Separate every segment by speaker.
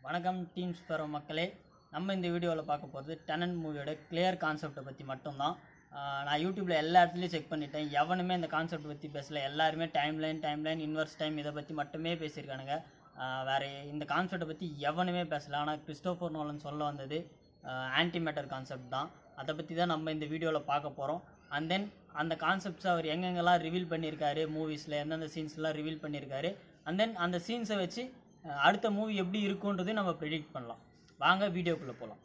Speaker 1: வணக்கம் டீம்ஸ் பெற மக்களே நம்ம இந்த வீடியோவில் பார்க்க போகிறது டெனன் மூவியோட கிளியர் கான்செப்டை பற்றி மட்டும்தான் ஆஹ் நான் யூடியூப்பில் எல்லா இடத்துலையும் செக் பண்ணிட்டேன் எவனுமே இந்த கான்செப்ட் பற்றி பேசல எல்லாருமே time line time line inverse time இதை பற்றி மட்டுமே பேசியிருக்கானுங்க ஆஹ் வேற இந்த கான்செப்டை பற்றி எவனுமே பேசல ஆனால் கிறிஸ்டோஃபர் நோலன் சொல்ல வந்தது ஆன்டி மேட்டர் கான்செப்ட் தான் அதை பற்றி தான் நம்ம இந்த வீடியோவில் பார்க்க போகிறோம் அண்ட் தென் அந்த கான்செப்ட்ஸ் அவர் எங்கெங்கெல்லாம் ரிவீல் பண்ணியிருக்காரு மூவிஸில் எந்தெந்த சீன்ஸ்லாம் ரிவீல் பண்ணியிருக்காரு அண்ட் தென் அந்த சீன்ஸை வச்சு அஹ், அடுத்த மூவி எப்படி இருக்குன்றது நம்ம ப்ரெடிக்ட் பண்ணலாம் வாங்க வீடியோக்குள்ளே போகலாம்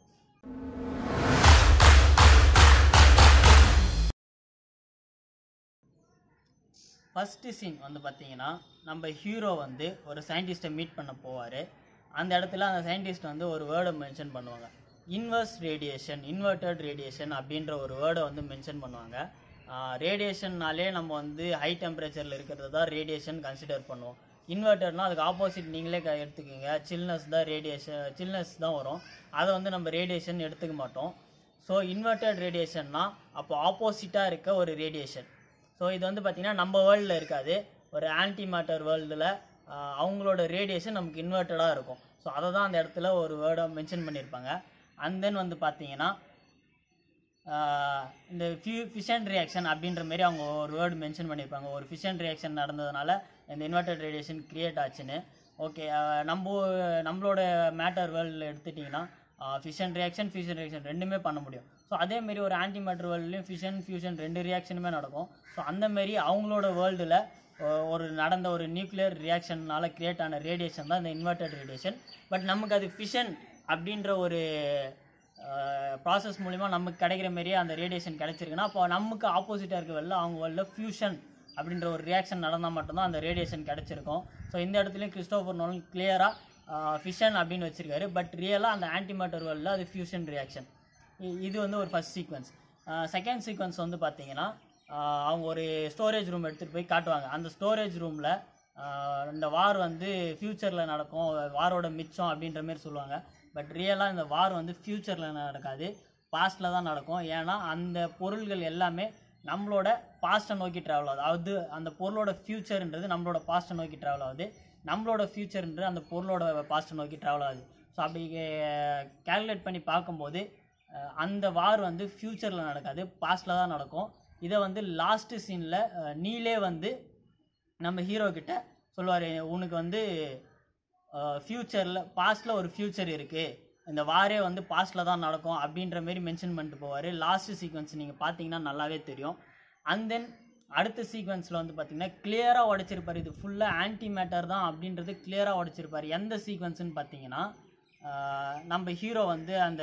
Speaker 1: ஃபஸ்ட்டு சீன் வந்து பார்த்தீங்கன்னா நம்ம ஹீரோ வந்து ஒரு சயின்டிஸ்ட்டை மீட் பண்ண போவார் அந்த இடத்துல அந்த சயின்டிஸ்ட் வந்து ஒரு வேர்டை மென்ஷன் பண்ணுவாங்க இன்வர்ஸ் ரேடியேஷன் இன்வெர்டட் ரேடியேஷன் அப்படின்ற ஒரு வேர்டை வந்து மென்ஷன் பண்ணுவாங்க ரேடியேஷன்னாலே நம்ம வந்து ஹை டெம்பரேச்சரில் இருக்கிறது தான் ரேடியேஷன் கன்சிடர் பண்ணுவோம் இன்வெர்டர்னால் அதுக்கு ஆப்போசிட் நீங்களே க எடுத்துக்கோங்க சில்னஸ் தான் ரேடியேஷன் சில்னஸ் தான் வரும் அதை வந்து நம்ம ரேடியேஷன் எடுத்துக்க மாட்டோம் ஸோ இன்வெர்டட் ரேடியேஷன்னா அப்போ ஆப்போசிட்டாக இருக்க ஒரு ரேடியேஷன் ஸோ இது வந்து பார்த்திங்கன்னா நம்ம வேர்ல்டில் இருக்காது ஒரு ஆன்டி மேட்டர் வேர்ல்டில் அவங்களோட ரேடியேஷன் நமக்கு இன்வெர்ட்டடாக இருக்கும் ஸோ அதை தான் அந்த இடத்துல ஒரு வேர்டை மென்ஷன் பண்ணியிருப்பாங்க அண்ட் தென் வந்து பார்த்தீங்கன்னா ஆஹ் இந்த ஃபியூ ஃபிஷன் ரியாக்ஷன் அப்படின்ற மாதிரி அவங்க ஒரு வேர்டு மென்ஷன் பண்ணியிருப்பாங்க ஒரு ஃபிஷன் ரியாக்ஷன் நடந்ததுனால இந்த இன்வெர்டட் ரேடியேஷன் கிரியேட் ஆச்சுன்னு ஓகே நம்ம நம்மளோட மேட்டர் வேர்ல்டில் எடுத்துட்டிங்கன்னா ஃபிஷன் ரியாக்ஷன் ஃபியூஷன் ரியாக்ஷன் ரெண்டுமே பண்ண முடியும் ஸோ அதேமாரி ஒரு ஆன்டி மேட்டர் வேர்ல்ட்லேயும் ஃபிஷன் ஃபியூஷன் ரெண்டு ரியாக்ஷனுமே நடக்கும் ஸோ அந்தமாரி அவங்களோட வேர்ல்டில் ஒரு நடந்த ஒரு நியூக்ளியர் ரியாக்ஷன்னால கிரியேட் ஆன ரேடியேஷன் தான் இந்த இன்வெர்டட் ரேடியேஷன் பட் நமக்கு அது ஃபிஷன் அப்படின்ற ஒரு ப்ராசஸ் மூலிமா நமக்கு கிடைக்கிற மாதிரியே அந்த ரேடியேஷன் கிடைச்சிருக்குன்னா அப்போ நமக்கு ஆப்போசிட்டாக இருக்க வெளில அவங்க வெளில ஃபியூஷன் அப்படின்ற ஒரு ரியாக்ஷன் நடந்தால் மட்டும்தான் அந்த ரேடியேஷன் கிடைச்சிருக்கும் ஸோ இந்த இடத்துலையும் கிறிஸ்டோஃபர் நோலன் கிளியராக ஃபிஷன் அப்படின்னு வச்சிருக்காரு பட் ரியலாக அந்த ஆன்டிமேட்டர் வேர்ல்டில் அது ஃபியூஷன் ரியாக்ஷன் இது வந்து ஒரு ஃபர்ஸ்ட் சீக்வன்ஸ் செகண்ட் சீக்வன்ஸ் வந்து பார்த்தீங்கன்னா ஆஹ் அவங்க ஒரு ஸ்டோரேஜ் ரூம் எடுத்துகிட்டு போய் காட்டுவாங்க அந்த ஸ்டோரேஜ் ரூமில் இந்த வார் வந்து ஃப்யூச்சரில் நடக்கும் வாரோட மிச்சம் அப்படின்ற மாதிரி சொல்லுவாங்க பட் ரியலாக இந்த வார் வந்து ஃப்யூச்சரில் நடக்காது பாஸ்டில் தான் நடக்கும் ஏன்னா அந்த பொருள்கள் எல்லாமே நம்மளோட பாஸ்ட்டை நோக்கி ட்ராவல் ஆகுது அதாவது அந்த பொருளோட ஃப்யூச்சர்ன்றது நம்மளோட பாஸ்ட்டை நோக்கி ட்ராவல் ஆகுது நம்மளோட ஃப்யூச்சர்ன்றது அந்த பொருளோட பாஸ்ட்டை நோக்கி ட்ராவல் ஆகுது ஸோ அப்படி கேல்குலேட் பண்ணி பார்க்கும்போது அஹ், அந்த வார் வந்து ஃப்யூச்சரில் நடக்காது பாஸ்டில் தான் நடக்கும் இதை வந்து லாஸ்ட்டு சீனில் நீலே வந்து நம்ம ஹீரோ கிட்ட சொல்லுவார் உனக்கு வந்து ஃப்யூச்சரில் பாஸ்டில் ஒரு ஃப்யூச்சர் இருக்குது இந்த வாரே வந்து பாஸ்டில் தான் நடக்கும் அப்படின்ற மாரி மென்ஷன் பண்ணிட்டு போவார் லாஸ்ட் சீக்வன்ஸ் நீங்கள் பார்த்தீங்கன்னா நல்லாவே தெரியும் அண்ட் தென் அடுத்த சீக்வன்ஸில் வந்து பார்த்தீங்கன்னா கிளியராக உடைச்சிருப்பார் இது ஃபுல்லாக ஆன்டி மேட்டர் தான் அப்படின்றது கிளியராக உடைச்சிருப்பார் எந்த சீக்வன்ஸ்னு பார்த்தீங்கன்னா ஆஹ், நம்ம ஹீரோ வந்து அந்த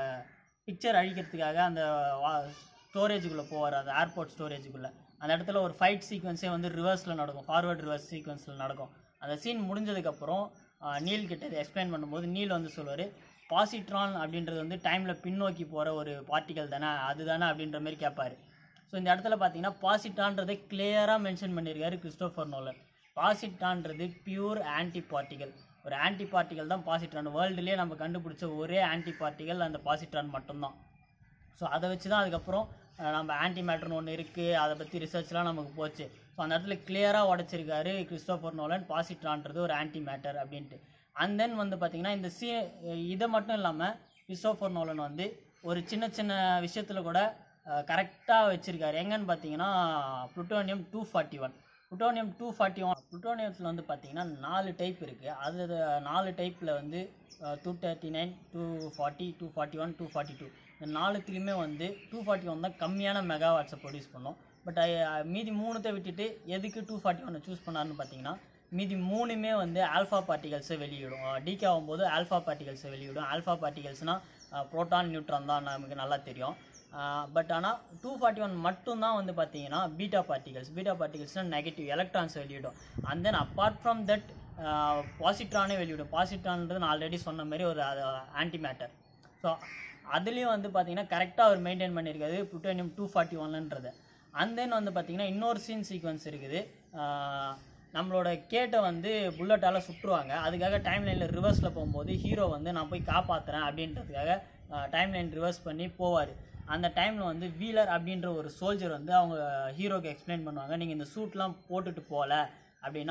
Speaker 1: பிக்சர் அழிக்கிறதுக்காக அந்த ஸ்டோரேஜுக்குள்ளே போவார் அந்த ஏர்போர்ட் ஸ்டோரேஜுக்குள்ளே அந்த இடத்துல ஒரு ஃபைட் சீக்வன்ஸே வந்து ரிவர்ஸில் நடக்கும் ஃபார்வர்ட் ரிவர்ஸ் சீக்வன்ஸில் நடக்கும் அந்த சீன் முடிஞ்சதுக்கப்புறம் நீல் கிட்ட எக்ஸ்பிளைன் பண்ணும்போது நீல் வந்து சொல்லுவார் பாசிட்ரான் அப்படின்றது வந்து டைமில் பின்னோக்கி போகிற ஒரு பார்ட்டிகல் தானே அதுதானே அப்படின்ற மாதிரி கேட்பாரு ஸோ இந்த இடத்துல பார்த்தீங்கன்னா பாசிட்டான்றதை கிளியராக மென்ஷன் பண்ணியிருக்காரு கிறிஸ்டோஃபர் நோலன் பாசிட்டான்றது பியூர் ஆன்டி பார்ட்டிகல் ஒரு ஆன்டி பார்ட்டிகல் தான் பாசிட்ரான் வேர்ல்டுலேயே நம்ம கண்டுபிடிச்ச ஒரே ஆன்டி பார்ட்டிகல் அந்த பாசிட்ரான் மட்டும்தான் ஸோ அதை வச்சு தான் அதுக்கப்புறம் அஹ், நம்ம ஆன்டி மேட்டர்னு ஒன்று இருக்குது அதை பற்றி ரிசர்ச்லாம் நமக்கு போச்சு ஸோ அந்த இடத்துல கிளியராக உடைச்சிருக்காரு கிறிஸ்டோஃபர் நோலன் பாசிட்ரான்றது ஒரு ஆன்டி மேட்டர் அப்படின்ட்டு அண்ட் தென் வந்து பார்த்திங்கன்னா இந்த சி இதை மட்டும் இல்லாமல் கிறிஸ்டோஃபர் நோலன் வந்து ஒரு சின்ன சின்ன விஷயத்தில் கூட கரெக்டாக வச்சுருக்காரு எங்கன்னு பார்த்தீங்கன்னா plutonium two forty one plutonium two forty one புளுட்டோனியத்தில் வந்து பார்த்தீங்கன்னா நாலு டைப் இருக்குது அது நாலு டைப்பில் வந்து two thirty nine two forty two forty one two forty two இந்த நாலுத்துலேயுமே வந்து டூ ஃபார்ட்டி ஒன் தான் கம்மியான மெகாவாட்ஸை ப்ரொடியூஸ் பண்ணோம் பட் மீதி மூணுத்தை விட்டுட்டு எதுக்கு டூ ஃபார்ட்டி ஒன்னை சூஸ் பண்ணாருன்னு பார்த்தீங்கன்னா மீதி மூணுமே வந்து ஆல்ஃபா பார்ட்டிகல்ஸை வெளியிடும் டிகே ஆகும்போது ஆல்ஃபா பார்ட்டிகல்ஸை வெளியிடும் ஆல்ஃபா பார்ட்டிகல்ஸ்னால் புரோட்டான் நியூட்ரான் தான் நமக்கு நல்லா தெரியும் பட் ஆனால் டூ ஃபார்ட்டி ஒன் மட்டும்தான் வந்து பார்த்தீங்கன்னா பீட்டா பார்ட்டிகல்ஸ் பீட்டா பார்ட்டிகல்ஸ்னால் நெகட்டிவ் எலக்ட்ரான்ஸ் வெளியிடும் and then apart from that பாசிட்ரானே வெளியிடும் பாசிட்ரான்றது நான் ஆல்ரெடி சொன்ன மாதிரி ஒரு ஆன்டி மேட்டர் ஸோ அதுலேயும் வந்து பார்த்தீங்கன்னா கரெக்டாக அவர் மெயின்டைன் பண்ணியிருக்காரு புட்டோனியம் டூ ஃபார்ட்டி ஒன்லன்றது அண்ட் தென் வந்து பார்த்தீங்கன்னா இன்னொரு சீன் சீக்வன்ஸ் இருக்குது ஆஹ் நம்மளோட கேட்டை வந்து புல்லட்டால் சுட்டுருவாங்க அதுக்காக டைம் லைனில் ரிவர்ஸில் போகும்போது ஹீரோ வந்து நான் போய் காப்பாற்றுறேன் அப்படின்றதுக்காக டைம் லைன் ரிவர்ஸ் பண்ணி போவார் அந்த டைமில் வந்து வீலர் அப்படின்ற ஒரு சோல்ஜர் வந்து அவங்க ஹீரோக்கு எக்ஸ்பிளைன் பண்ணுவாங்க நீங்கள் இந்த சூட்லாம் போட்டுட்டு போகல அப்படின்னா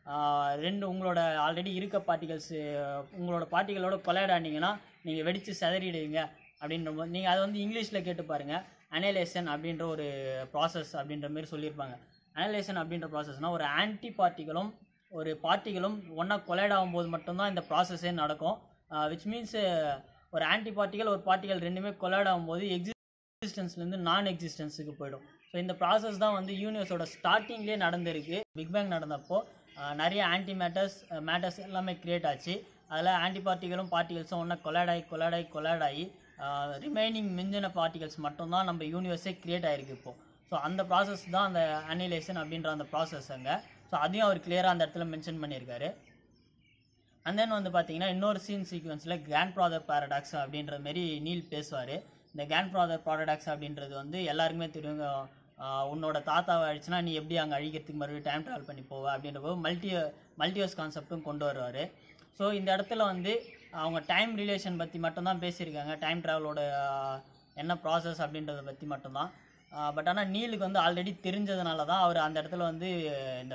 Speaker 1: ரெண்டு உங்களோட ஆல்ரெடி இருக்க பார்ட்டிகல்ஸ் உங்களோட பார்ட்டிகளோட கொலைட் ஆனீங்கன்னா நீங்கள் வெடித்து சிதறிடுவீங்க அப்படின்ற போது நீங்கள் அதை வந்து இங்கிலீஷில் கேட்டு பாருங்கள் அனலைசன் அப்படின்ற ஒரு ப்ராசஸ் அப்படின்ற மாதிரி சொல்லியிருப்பாங்க அனலைசன் அப்படின்ற ப்ராசஸ்னால் ஒரு ஆன்டி பார்ட்டிகளும் ஒரு பார்ட்டிகளும் ஒன்றா கொலைட் ஆகும்போது மட்டும்தான் இந்த ப்ராசஸே நடக்கும் விச் மீன்ஸ் ஒரு ஆன்டி பார்ட்டிகல் ஒரு பார்ட்டிகல் ரெண்டுமே கொலைட் ஆகும்போது எக்ஸிஸ்டன்ஸ்லேருந்து நான் எக்ஸிஸ்டன்ஸுக்கு போயிடும் ஸோ இந்த ப்ராசஸ் தான் வந்து யூனிவர்ஸோட ஸ்டார்டிங்லேயே நடந்திருக்கு பிக் பேங் நடந்தப்போ ஆஹ், நிறைய ஆன்டி மேட்டர்ஸ் மேட்டர்ஸ் எல்லாமே கிரியேட் ஆச்சு அதில் ஆன்டி பார்ட்டிகளும் பார்ட்டிகல்ஸும் ஒன்றா கொலாட் ஆகி கொலாட் ஆகி கொலாட் ஆகி ரிமைனிங் மிஞ்சின பார்ட்டிகல்ஸ் மட்டும்தான் நம்ம யூனிவர்ஸே கிரியேட் ஆகிருக்கு இப்போது ஸோ அந்த ப்ராசஸ் தான் அந்த அனிலேஷன் அப்படின்ற அந்த ப்ராசஸ் அங்கே ஸோ அதையும் அவர் கிளியராக அந்த இடத்துல மென்ஷன் பண்ணியிருக்காரு அண்ட் தென் வந்து பார்த்தீங்கன்னா இன்னொரு சீன் சீக்வன்ஸில் கிராண்ட் ப்ராதர் பாரடாக்ஸ் அப்படின்ற மாரி நீல் பேசுவார் இந்த கிராண்ட் ப்ராதர் பாரடாக்ஸ் அப்படின்றது வந்து எல்லாருக்குமே தெரியும் ஆஹ் உன்னோட தாத்தாவை அழிச்சுனா நீ எப்படி அங்கே அழிக்கிறதுக்கு மறுபடியும் டைம் ட்ராவல் பண்ணி போவ அப்படின்ற போது மல்டி மல்டிவர்ஸ் கான்செப்ட்டும் கொண்டு வருவார் ஸோ இந்த இடத்துல வந்து அவங்க டைம் ரிலேஷன் பற்றி மட்டும்தான் பேசியிருக்காங்க டைம் ட்ராவலோட என்ன ப்ராசஸ் அப்படின்றத பற்றி மட்டும்தான் பட் ஆனால் நீலுக்கு வந்து ஆல்ரெடி தெரிஞ்சதுனால தான் அவர் அந்த இடத்துல வந்து இந்த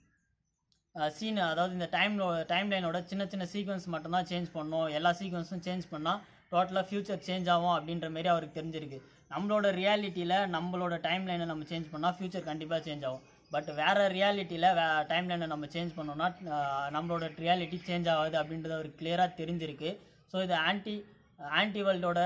Speaker 1: சீன் அதாவது இந்த டைம் டைம் லைனோட சின்ன சின்ன சீக்வன்ஸ் மட்டும்தான் சேஞ்ச் பண்ணணும் எல்லா சீக்வன்ஸும் சேஞ்ச் பண்ணால் டோட்டலாக ஃப்யூச்சர் சேஞ்ச் ஆகும் அப்படின்ற மாரி அவருக்கு தெரிஞ்சிருக்கு நம்மளோட ரியாலிட்டியில் நம்மளோட டைம் லைனை நம்ம சேஞ்ச் பண்ணால் ஃப்யூச்சர் கண்டிப்பாக சேஞ்ச் ஆகும் பட் வேறு ரியாலிட்டியில் வே டைம் லைனை நம்ம சேஞ்ச் பண்ணோம்னா அஹ், நம்மளோட ரியாலிட்டி சேஞ்ச் ஆகாது அப்படின்றது அவருக்கு கிளியராக தெரிஞ்சிருக்கு ஸோ இது ஆன்டி ஆன்டி வேர்ல்டோட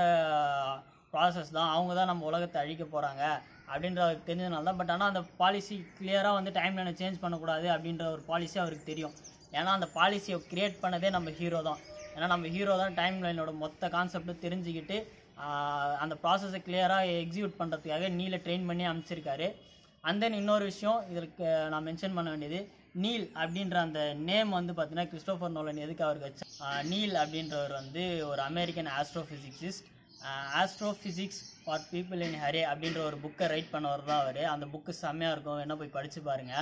Speaker 1: ப்ராசஸ் தான் அவங்க தான் நம்ம உலகத்தை அழிக்க போகிறாங்க அப்படின்ற அவருக்கு தெரிஞ்சதுனால தான் பட் ஆனால் அந்த பாலிசி கிளியராக வந்து டைம் லைனை சேஞ்ச் பண்ணக்கூடாது அப்படின்ற ஒரு பாலிசி அவருக்கு தெரியும் ஏன்னா அந்த பாலிசியை கிரியேட் பண்ணதே நம்ம ஹீரோ தான் ஏன்னா நம்ம ஹீரோ தான் டைம் லைனோட மொத்த கான்செப்டும் தெரிஞ்சுக்கிட்டு ஆஹ், அந்த ப்ராசஸை கிளியராக எக்ஸிக்யூட் பண்ணுறதுக்காக நீல ட்ரெயின் பண்ணி அமைச்சிருக்காரு அண்ட் தென் இன்னொரு விஷயம் இதற்கு நான் மென்ஷன் பண்ண வேண்டியது நீல் அப்படின்ற அந்த நேம் வந்து பார்த்தீங்கன்னா கிறிஸ்டோஃபர் நோலன் எதுக்கு அவருக்கு வச்சா ஆஹ், நீல் அப்படின்றவர் வந்து ஒரு American astrophysicist astrophysics for people in hurry அப்படின்ற ஒரு புக்கை ரைட் பண்ணவர் தான் அவர் அந்த புக்கு செம்மையாக இருக்கும் என்ன போய் படித்து பாருங்கள்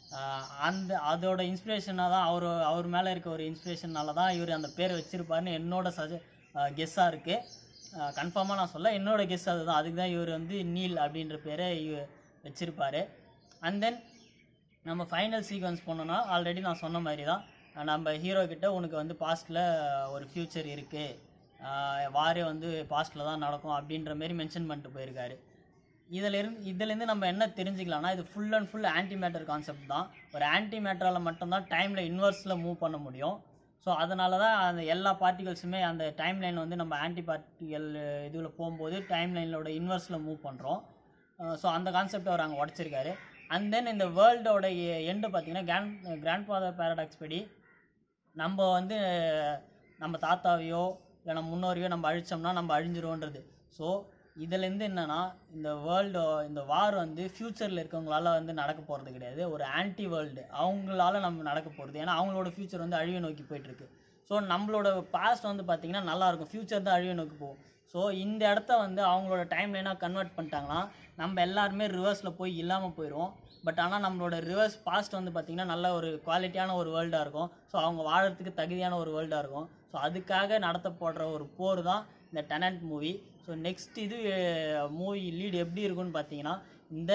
Speaker 1: அந்த அதோட இன்ஸ்பிரேஷனாக தான் அவர் அவர் மேலே இருக்க ஒரு இன்ஸ்பிரேஷனால தான் இவர் அந்த பேர் வச்சிருப்பாருன்னு என்னோட சஜ கெஸ்ஸாக இருக்குது கன்ஃபார்மாக நான் சொல்ல என்னோட கெஸ் அதுதான் அதுக்கு தான் இவர் வந்து நீல் அப்படின்ற பேரை இவ- வச்சிருப்பாரு அண்ட் தென் நம்ம ஃபைனல் சீக்வன்ஸ் போனோம்னா ஆல்ரெடி நான் சொன்ன மாதிரி தான் நம்ம ஹீரோ கிட்ட உனக்கு வந்து பாஸ்ட்டில் ஒரு ஃப்யூச்சர் இருக்குது வாரே வந்து பாஸ்ட்டில் தான் நடக்கும் அப்படின்ற மாரி மென்ஷன் பண்ணிட்டு போயிருக்காரு இதிலிருந்து இதுலேருந்து நம்ம என்ன தெரிஞ்சுக்கலாம்னா இது full and full anti matter concept தான் ஒரு ஆன்டி மேட்டரால் மட்டும்தான் டைமில் இன்வர்ஸில் மூவ் பண்ண முடியும் ஸோ அதனால தான் அந்த எல்லா பார்ட்டிகல்ஸுமே அந்த டைம் லைன் வந்து நம்ம ஆன்டி பார்ட்டிகல் இதில் போகும்போது டைம் லைனோட இன்வர்ஸில் மூவ் பண்ணுறோம் ஸோ அந்த கான்செப்ட் அவர் அங்கே உடச்சிருக்காரு அண்ட் தென் இந்த வேர்ல்டோட எண்டு பார்த்தீங்கன்னா கிராண்ட் கிராண்ட் ஃபாதர் பேரடாக்ஸ் படி நம்ம வந்து நம்ம தாத்தாவையோ இல்லை நம்ம முன்னோரையோ நம்ம அழிச்சோம்னா நம்ம அழிஞ்சிருவோன்றது ஸோ இதுலேருந்து என்னன்னா இந்த வேர்ல்டு இந்த வார் வந்து ஃப்யூச்சரில் இருக்கவங்களால வந்து நடக்க போகிறது கிடையாது ஒரு ஆன்டி வேர்ல்டு அவங்களால நம்ம நடக்க போகிறது ஏன்னா அவங்களோட ஃப்யூச்சர் வந்து அழிவை நோக்கி போயிட்டுருக்கு ஸோ நம்மளோட பாஸ்ட் வந்து பார்த்திங்கன்னா நல்லாயிருக்கும் ஃப்யூச்சர் தான் அழிவை நோக்கி போகும் ஸோ இந்த இடத்த வந்து அவங்களோட டைம் லைனாக கன்வெர்ட் பண்ணிட்டாங்கன்னா நம்ம எல்லாருமே ரிவர்ஸில் போய் இல்லாமல் போயிடுவோம் பட் ஆனால் நம்மளோட ரிவர்ஸ் பாஸ்ட் வந்து பார்த்திங்கன்னா நல்ல ஒரு குவாலிட்டியான ஒரு வேர்ல்டாக இருக்கும் ஸோ அவங்க வாழறதுக்கு தகுதியான ஒரு வேர்ல்டாக இருக்கும் ஸோ அதுக்காக நடத்தப்படுற ஒரு போர் தான் இந்த டெனன்ட் மூவி ஸோ நெக்ஸ்ட் இது மூவி லீட் எப்படி இருக்கும்னு பார்த்தீங்கன்னா இந்த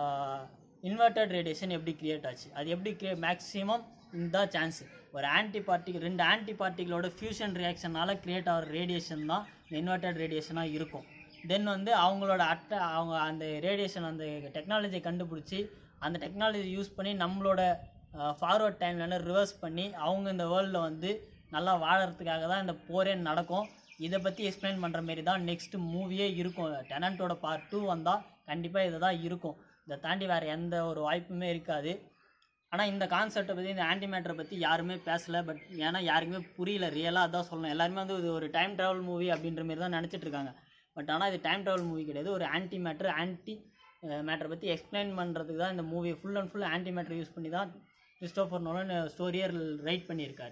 Speaker 1: இன்வெர்டட் ரேடியேஷன் எப்படி கிரியேட் ஆச்சு அது எப்படி கிரியே மேக்ஸிமம் இந்த சான்ஸ் ஒரு ஆன்டி பார்ட்டிகல் ரெண்டு ஆன்டி பார்ட்டிகளோட ஃபியூஷன் ரியாக்ஷனால் கிரியேட் ஆகிற ரேடியேஷன் தான் இந்த இன்வெர்டட் ரேடியேஷனாக இருக்கும் தென் வந்து அவங்களோட அட்ட அவங்க அந்த ரேடியேஷன் அந்த டெக்னாலஜியை கண்டுபிடிச்சி அந்த டெக்னாலஜி யூஸ் பண்ணி நம்மளோட ஃபார்வர்ட் டைம்ல ரிவர்ஸ் பண்ணி அவங்க இந்த வேர்ல்டில் வந்து நல்லா வாழறதுக்காக தான் இந்த போரே நடக்கும் இதை பற்றி எக்ஸ்பிளைன் பண்ணுற மாரி தான் நெக்ஸ்ட் மூவியே இருக்கும் டெனண்ட்டோட பார்ட் டூ வந்தால் கண்டிப்பாக இது தான் இருக்கும் இதை தாண்டி வேறு எந்த ஒரு வாய்ப்புமே இருக்காது ஆனால் இந்த கான்செப்டை பற்றி இந்த ஆன்டி மேட்டரை பற்றி யாருமே பேசலை பட் ஏன்னா யாருக்குமே புரியல ரியலாக அதான் சொல்லணும் எல்லாருமே வந்து இது ஒரு டைம் ட்ராவல் மூவி அப்படின்ற மாதிரி தான் நினச்சிட்டு இருக்காங்க பட் ஆனால் இது டைம் ட்ராவல் மூவி கிடையாது ஒரு ஆன்டி மேட்டர் ஆன்டி மேட்டரை பற்றி எக்ஸ்பிளைன் பண்ணுறதுக்கு தான் இந்த movie full and full anti matter use பண்ணி தான் கிறிஸ்டோஃபர் நோலன் ஸ்டோரியை ரைட் பண்ணியிருக்காரு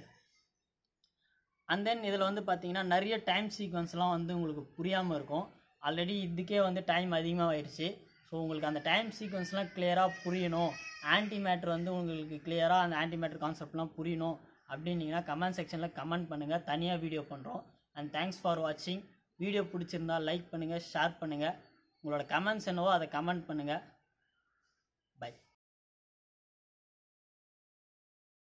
Speaker 1: அண்ட் தென் இதில் வந்து பார்த்தீங்கன்னா நிறைய டைம் சீக்வன்ஸ்லாம் வந்து உங்களுக்கு புரியாமல் இருக்கும் ஆல்ரெடி இதுக்கே வந்து டைம் அதிகமாக ஆயிடுச்சு ஸோ உங்களுக்கு அந்த டைம் சீக்வன்ஸ்லாம் கிளியராக புரியணும் ஆன்டி மேட்ரு வந்து உங்களுக்கு கிளியராக அந்த ஆன்டி மேட்ரு கான்செப்ட்லாம் புரியணும் அப்படின்னீங்கன்னா கமெண்ட் செக்ஷனில் கமெண்ட் பண்ணுங்கள் தனியாக வீடியோ பண்ணுறோம் அண்ட் தேங்க்ஸ் ஃபார் வாட்சிங் வீடியோ பிடிச்சிருந்தா லைக் பண்ணுங்கள் ஷேர் பண்ணுங்கள் உங்களோட கமெண்ட்ஸ் என்னவோ அதை கமெண்ட் பண்ணுங்கள்